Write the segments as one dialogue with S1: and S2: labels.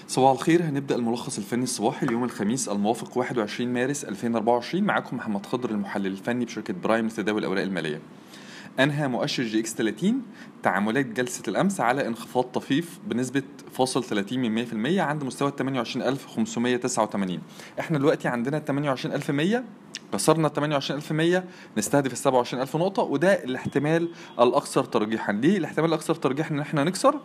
S1: صباح الخير هنبدأ الملخص الفني الصباحي اليوم الخميس الموافق 21 مارس 2024 معاكم محمد خضر المحلل الفني بشركة برايم لتداول الأوراق المالية أنهى مؤشر جي اكس 30 تعاملات جلسة الأمس على انخفاض طفيف بنسبة فاصل 30 من 100% عند مستوى 28589 احنا دلوقتي عندنا 28100 كسرنا 28100 نستهدف ال 27000 نقطة وده الاحتمال الأكثر ترجيحا ليه؟ الاحتمال الأكثر ترجيحا إن احنا نكسر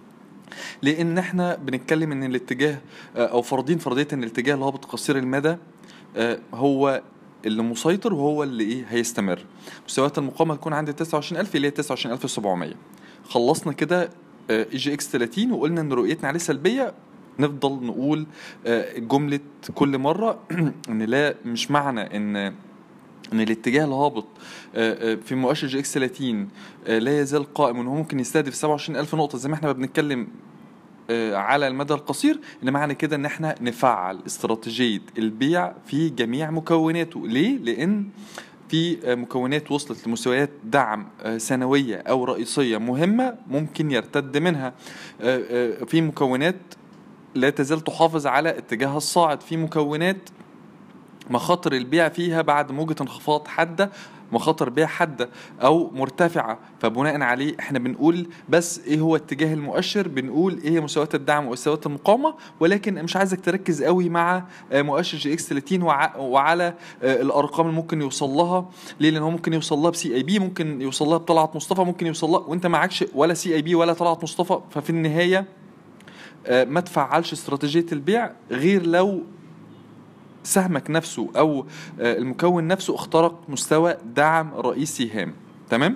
S1: لان احنا بنتكلم ان الاتجاه آه، او فرضين فرضيه ان الاتجاه الهابط قصير المدى آه، هو اللي مسيطر وهو اللي ايه هيستمر مستويات المقاومه تكون عند 29000 اللي هي 29700 خلصنا كده اي جي اكس 30 وقلنا ان رؤيتنا عليه سلبيه نفضل نقول آه، جمله كل مره ان لا مش معنى ان ان الاتجاه الهابط آه، آه، في مؤشر جي اكس 30 آه، لا يزال قائم وان هو ممكن يستهدف 27000 نقطه زي ما احنا بنتكلم آه، على المدى القصير ان معنى كده ان احنا نفعل استراتيجيه البيع في جميع مكوناته ليه لان في آه، مكونات وصلت لمستويات دعم آه، سنويه او رئيسيه مهمه ممكن يرتد منها آه، آه، في مكونات لا تزال تحافظ على اتجاهها الصاعد في مكونات مخاطر البيع فيها بعد موجة انخفاض حادة مخاطر بيع حادة أو مرتفعة فبناء عليه احنا بنقول بس ايه هو اتجاه المؤشر بنقول ايه هي مستويات الدعم ومستويات المقاومة ولكن مش عايزك تركز قوي مع آه، مؤشر جي اكس 30 وع- وعلى آه، الارقام اللي ممكن يوصل لها ليه لان هو ممكن يوصل لها بسي اي بي ممكن يوصل لها بطلعت مصطفى ممكن يوصل لها وانت معكش ولا سي اي بي ولا طلعت مصطفى ففي النهاية آه، ما تفعلش استراتيجية البيع غير لو سهمك نفسه او آه، المكون نفسه اخترق مستوى دعم رئيسي هام تمام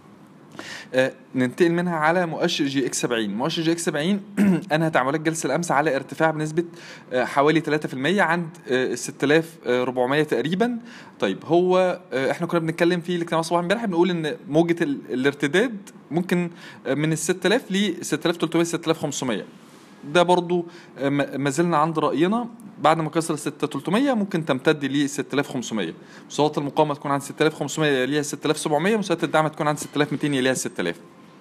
S1: آه، ننتقل منها على مؤشر جي اكس 70 مؤشر جي اكس 70 انهى تعاملات جلسه الامس على ارتفاع بنسبه آه، حوالي 3% عند آه، 6400 تقريبا طيب هو آه، احنا كنا بنتكلم في الاجتماع صباح امبارح بنقول ان موجه ال- الارتداد ممكن آه، من ال 6000 ل 6300 6500 ده برضو آه، ما ما زلنا عند رأينا بعد ما كسر 6300 ممكن تمتد ل 6500 مستويات المقاومة تكون عند 6500 يليها 6700 مستويات الدعم تكون عند 6200 يليها 6000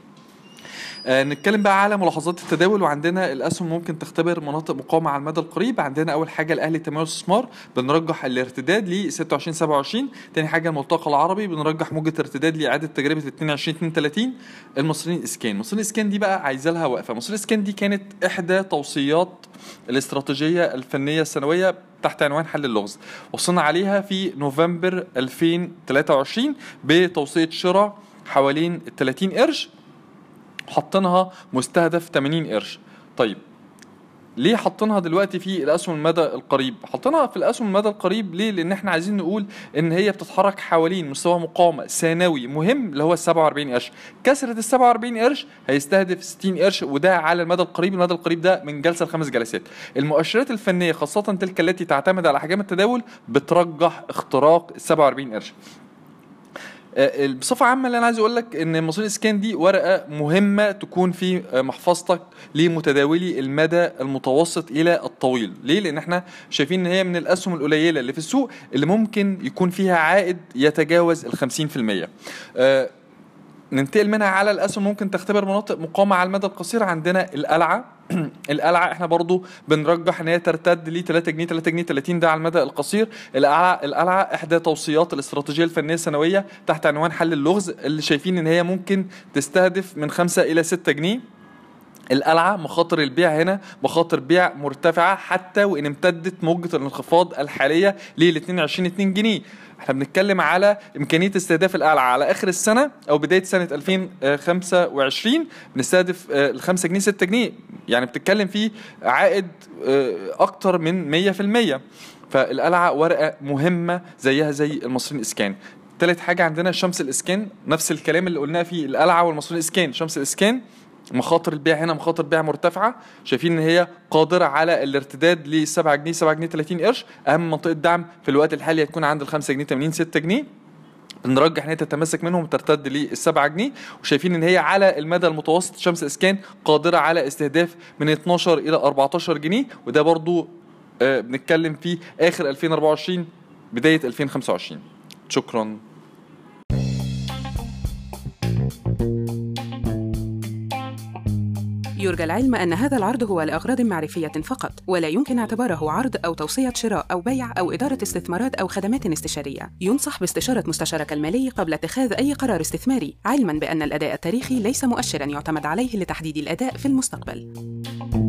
S1: آه نتكلم بقى على ملاحظات التداول وعندنا الاسهم ممكن تختبر مناطق مقاومه على المدى القريب عندنا اول حاجه الاهلي تمويل الاستثمار بنرجح الارتداد ل 26 27 تاني حاجه الملتقى العربي بنرجح موجه ارتداد لاعاده تجربه 22 32 المصريين اسكان المصريين اسكان دي بقى عايزه لها وقفه المصريين اسكان دي كانت احدى توصيات الاستراتيجيه الفنيه السنويه تحت عنوان حل اللغز وصلنا عليها في نوفمبر 2023 بتوصيه شراء حوالين 30 قرش حاطينها مستهدف 80 قرش طيب ليه حاطينها دلوقتي في الاسهم المدى القريب حاطينها في الاسهم المدى القريب ليه لان احنا عايزين نقول ان هي بتتحرك حوالين مستوى مقاومه ثانوي مهم اللي هو ال 47 قرش كسرت ال 47 قرش هيستهدف 60 قرش وده على المدى القريب المدى القريب ده من جلسه لخمس جلسات المؤشرات الفنيه خاصه تلك التي تعتمد على احجام التداول بترجح اختراق ال 47 قرش آه، بصفة عامة اللي أنا عايز أقول لك إن مصريين إسكان دي ورقة مهمة تكون في آه، محفظتك لمتداولي المدى المتوسط إلى الطويل، ليه؟ لأن إحنا شايفين إن هي من الأسهم القليلة اللي في السوق اللي ممكن يكون فيها عائد يتجاوز ال 50%. آه، ننتقل منها على الاسهم ممكن تختبر مناطق مقاومه على المدى القصير عندنا القلعه القلعه احنا برضو بنرجح ان هي ترتد ل 3 جنيه 3 جنيه 30 ده على المدى القصير القلعه القلعه احدى توصيات الاستراتيجيه الفنيه السنويه تحت عنوان حل اللغز اللي شايفين ان هي ممكن تستهدف من 5 الى 6 جنيه القلعة مخاطر البيع هنا مخاطر بيع مرتفعة حتى وإن امتدت موجة الانخفاض الحالية لل 22 2 جنيه احنا بنتكلم على إمكانية استهداف القلعة على آخر السنة أو بداية سنة 2025 بنستهدف آه، ال 5 جنيه 6 جنيه يعني بتتكلم في عائد آه، أكتر من 100% فالقلعة ورقة مهمة زيها زي المصريين إسكان تالت حاجة عندنا شمس الإسكان نفس الكلام اللي قلناه في القلعة والمصريين إسكان شمس الإسكان مخاطر البيع هنا مخاطر بيع مرتفعه شايفين ان هي قادره على الارتداد ل 7 جنيه 7 جنيه 30 قرش اهم منطقه دعم في الوقت الحالي هتكون عند ال 5 جنيه 80 6 جنيه نرجح ان هي تتمسك منهم وترتد لل 7 جنيه وشايفين ان هي على المدى المتوسط شمس اسكان قادره على استهداف من 12 الى 14 جنيه وده برضو آه، بنتكلم في اخر 2024 بدايه 2025 شكرا
S2: يرجى العلم أن هذا العرض هو لأغراض معرفية فقط ولا يمكن اعتباره عرض أو توصية شراء أو بيع أو إدارة استثمارات أو خدمات استشارية ينصح باستشارة مستشارك المالي قبل اتخاذ أي قرار استثماري علما بأن الأداء التاريخي ليس مؤشرا يعتمد عليه لتحديد الأداء في المستقبل